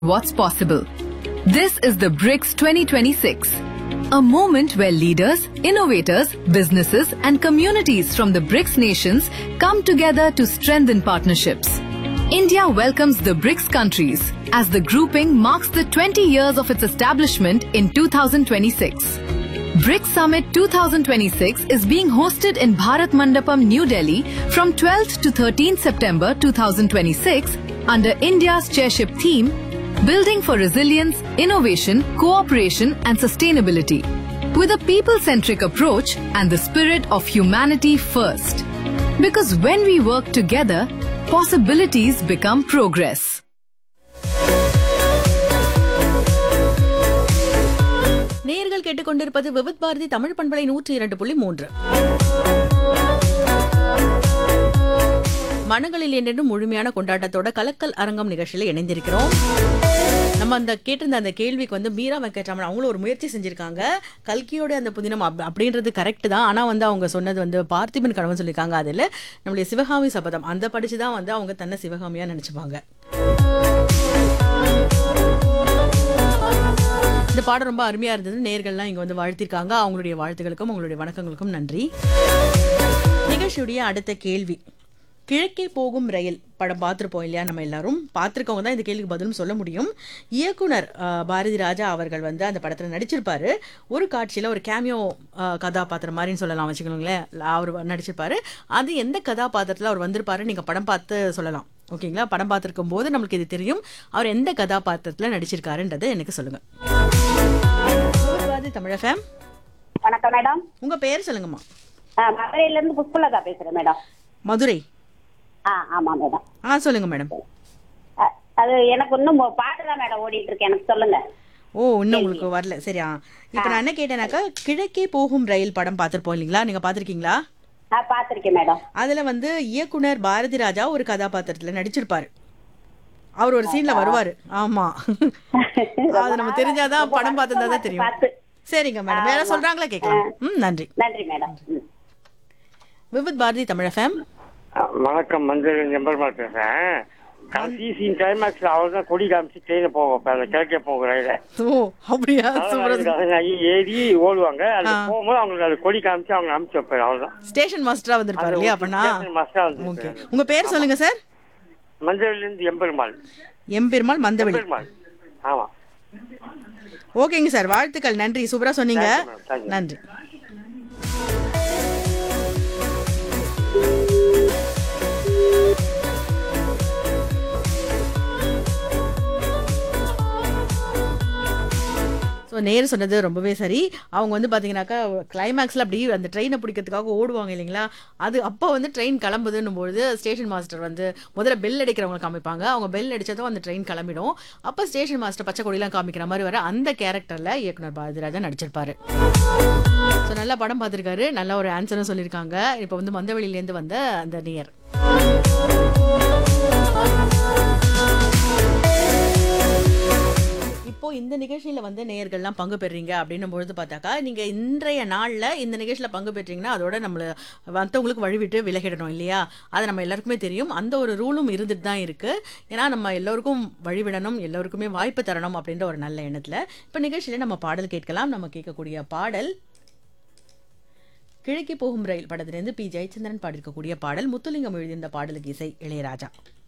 what's possible. This is the BRICS 2026, a moment where leaders, innovators, businesses, and communities from the BRICS nations come together to strengthen partnerships. India welcomes the BRICS countries as the grouping marks the 20 years of its establishment in 2026. BRICS Summit 2026 is being hosted in Bharat Mandapam, New Delhi from 12th to 13th September 2026 under India's chairship theme Building for Resilience, Innovation, Cooperation and Sustainability with a people-centric approach and the spirit of humanity first. Because when we work together, possibilities become progress. நேர்கள் கேட்டுக்கொண்டிருப்பது விவித் பாரதி தமிழ் பண்பலை நூற்றி இரண்டு புள்ளி மூன்று மனங்களில் என்றும் முழுமையான கொண்டாட்டத்தோட கலக்கல் அரங்கம் நிகழ்ச்சியில இணைந்திருக்கிறோம் நம்ம அந்த கேட்டிருந்த அந்த கேள்விக்கு வந்து மீரா வெங்கட்ராமன் அவங்களும் ஒரு முயற்சி செஞ்சிருக்காங்க கல்கியோட அந்த புதினம் அப்- அப்படின்றது கரெக்ட் தான் ஆனா வந்து அவங்க சொன்னது வந்து பார்த்திபன் கணவன் சொல்லியிருக்காங்க அதில் நம்மளுடைய சிவகாமி சபதம் அந்த படிச்சு தான் வந்து அவங்க தன்னை சிவகாமியா நினைச்சுப்பாங்க இந்த பாடம் ரொம்ப அருமையா இருந்தது நேர்கள்லாம் இங்க வந்து வாழ்த்திருக்காங்க அவங்களுடைய வாழ்த்துகளுக்கும் அவங்களுடைய வணக்கங்களுக்கும் நன்றி நிகழ்ச்சியுடைய அடுத்த கேள்வி கிழக்கே போகும் ரயில் படம் பார்த்துருப்போம் இல்லையா நம்ம எல்லாரும் பார்த்துருக்கவங்க தான் இந்த கேள்விக்கு பதிலும் சொல்ல முடியும் இயக்குனர் அஹ், பாரதி ராஜா அவர்கள் வந்து அந்த படத்தில் நடிச்சிருப்பாரு ஒரு காட்சியில் ஒரு கேமியோ கதாபாத்திரம் மாதிரின்னு சொல்லலாம் வச்சுக்கோங்களேன் அவர் நடிச்சிருப்பாரு அது எந்த கதாபாத்திரத்தில் அவர் வந்திருப்பாரு நீங்கள் படம் பார்த்து சொல்லலாம் ஓகேங்களா படம் பார்த்துருக்கும் போது நம்மளுக்கு இது தெரியும் அவர் எந்த கதாபாத்திரத்தில் நடிச்சிருக்காருன்றதை எனக்கு சொல்லுங்கள் தமிழ் ஃபேம் வணக்கம் மேடம் உங்க பேர் சொல்லுங்கம்மா ஆ, மதுரையில இருந்து புஷ்பலதா பேசுறேன் மேடம் மதுரை ஆ ஆமா மேடம் ஆ சொல்லுங்க மேடம் அ, அது எனக்கு இன்னும் பாட்டு தான் மேடம் ஓடிட்டு இருக்கு எனக்கு சொல்லுங்க ஓ இன்னும் உங்களுக்கு வரல சரியா இப்போ நான் என்ன கேட்டேனாக்கா கிழக்கே போகும் ரயில் படம் பார்த்துருப்போம் இல்லைங்களா நீங்க பார்த்துருக்கீங்களா நான் பார்த்திருக்கேன் மேடம் அதுல வந்து இயக்குனர் பாரதி ராஜா ஒரு கதாபாத்திரத்துல நடிச்சிருப்பாரு அவர் ஒரு சீன்ல வருவாரு ஆமா அது நம்ம தெரிஞ்சாதான் படம் பார்த்திருந்தா தான் தெரியும் பார்த்து சரிங்க மேடம் வேற சொல்றாங்களா கேட்கலாம் ம் நன்றி நன்றி மேடம் ம். விவித் பாரதி தமிழ் ஃபேம் வணக்கம் மஞ்சள் எம்பெருமாள் பேசுறேன் கடைசி சீன் கிளைமேக்ஸ்ல அவர் தான் கொடி காமிச்சு ட்ரெயினை போக வைப்பாங்க கிழக்கே போகிற ரயில ஓ அப்படியா சூப்பரா ஏறி ஓடுவாங்க அது போகும்போது அவங்களுக்கு அது கொடி காமிச்சு அவங்க அனுப்பிச்சு வைப்பாரு அவ்வளவுதான் ஸ்டேஷன் மாஸ்டரா வந்திருப்பாரு இல்லையா அப்பனா மஸ்டா ஓகே வந்து உங்க பேர் சொல்லுங்க சார் மஞ்சள்ல இருந்து எம்பெருமாள் எம்பெருமாள் மந்தவெளி எம்பெருமாள் ஆமா ஓகேங்க சார் வாழ்த்துக்கள் நன்றி சூப்பரா சொன்னீங்க Thank you, madam. Thank you. நன்றி ஸோ நேரு சொன்னது ரொம்பவே சரி அவங்க வந்து பார்த்தீங்கன்னாக்கா கிளைமேக்ஸில் அப்படி அந்த ட்ரெயினை பிடிக்கிறதுக்காக ஓடுவாங்க இல்லைங்களா அது அப்போ வந்து ட்ரெயின் கிளம்புதுன்னும் பொழுது ஸ்டேஷன் மாஸ்டர் வந்து முதல்ல பெல் அடிக்கிறவங்க காமிப்பாங்க அவங்க பெல் அடிச்சதும் அந்த ட்ரெயின் கிளம்பிடும் அப்போ ஸ்டேஷன் மாஸ்டர் பச்சை கொடியெல்லாம் காமிக்கிற மாதிரி வர அந்த கேரக்டரில் இயக்குனர் பாரதிராஜா நடிச்சிருப்பாரு ஸோ நல்லா படம் பார்த்துருக்காரு நல்ல ஒரு ஆன்சரும் சொல்லியிருக்காங்க இப்போ வந்து மந்தவெளியிலேருந்து வந்த அந்த நியர் இப்போ இந்த நிகழ்ச்சியில வந்து நேயர்கள்லாம் பங்கு பெறுறீங்க அப்படின்னும் பொழுது பார்த்தாக்கா நீங்க இன்றைய நாள்ல இந்த நிகழ்ச்சியில பங்கு பெற்றீங்கன்னா அதோட நம்மள மற்றவங்களுக்கு வழிவிட்டு விலகிடணும் இல்லையா அது நம்ம எல்லாருக்குமே தெரியும் அந்த ஒரு ரூலும் இருந்துட்டு தான் இருக்கு ஏன்னா நம்ம எல்லோருக்கும் வழிவிடணும் எல்லோருக்குமே வாய்ப்பு தரணும் அப்படின்ற ஒரு நல்ல எண்ணத்துல இப்போ நிகழ்ச்சியில நம்ம பாடல் கேட்கலாம் நம்ம கேட்கக்கூடிய பாடல் கிழக்கே போகும் ரயில் படத்திலிருந்து பி ஜெயச்சந்திரன் பாடியிருக்கக்கூடிய பாடல் முத்துலிங்கம் எழுதியிருந்த பாடலுக்கு இசை இளையராஜா